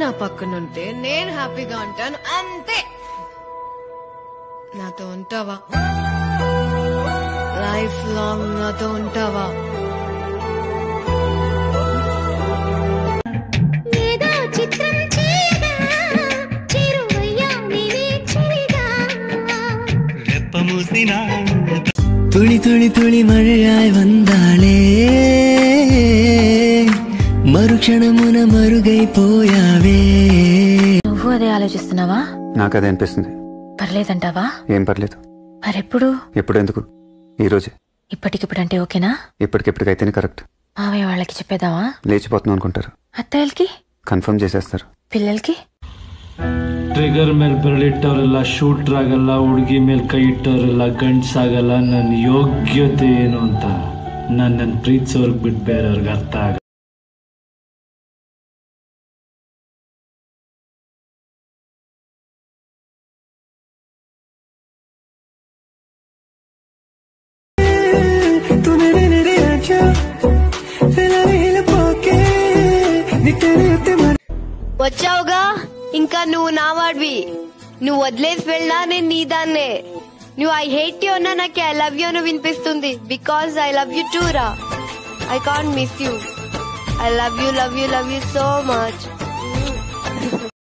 నా పక్కనుంటే నేను హ్యాపీగా ఉంటాను అంతే నాతో ఉంటావా లైఫ్ లాంగ్ నాతో ఉంటావా ఏదో చిత్రం చేయగా చేరువయ్యా నీవే చిరిగా തുളി തുളി തുളി മഴയായി വന്നാളേ మరుక్షణమున మరుగైపోయావే నువ్వు అదే ఆలోచిస్తున్నావా నాకు అదే అనిపిస్తుంది పర్లేదంటావా ఏం పర్లేదు మరెప్పుడు ఎప్పుడు ఎందుకు ఈ రోజే ఇప్పటికిప్పుడంటే ఓకేనా ఇప్పటికిప్పటికైతేనే కరెక్ట్ మావయ్య వాళ్ళకి చెప్పేద్దామా లేచిపోతున్నాం అనుకుంటారు అత్తయ్యలకి కన్ఫర్మ్ చేసేస్తారు పిల్లలకి ಟ್ರಿಗರ್ ಮೇಲೆ ಬೆರಳಿಟ್ಟವರೆಲ್ಲ ಶೂಟ್ರ್ ಆಗಲ್ಲ ಹುಡುಗಿ ಮೇಲೆ ಕೈ ಇಟ್ಟವರೆಲ್ಲ ಗಂಡ್ಸಾಗಲ್ಲ ನನ್ನ ಯೋಗ್ಯತೆ ಏನು ಅಂತ ನನ್ನನ್ನು ಪ್ರೀತಿಸೋರ್ಗೆ ಬಿಟ್ಟು ಬೇರೆಯವ್ರಿಗೆ ಅರ್ಥ ಆಗ तू मेरे मेरे आंखों फिर हिल पोके नी तेरे उत्ते मन వచ్చావుగా ఇంకా నువ్వు నా వాడివి నువ్వు వదిలేసి వెళ్ళినా నేను నీ దాన్నే నువ్వు ఐ హేట్ యూ అన్నా నాకు ఐ లవ్ యూ అని వినిపిస్తుంది because I love you too రా I can't miss you I love you love you love you so much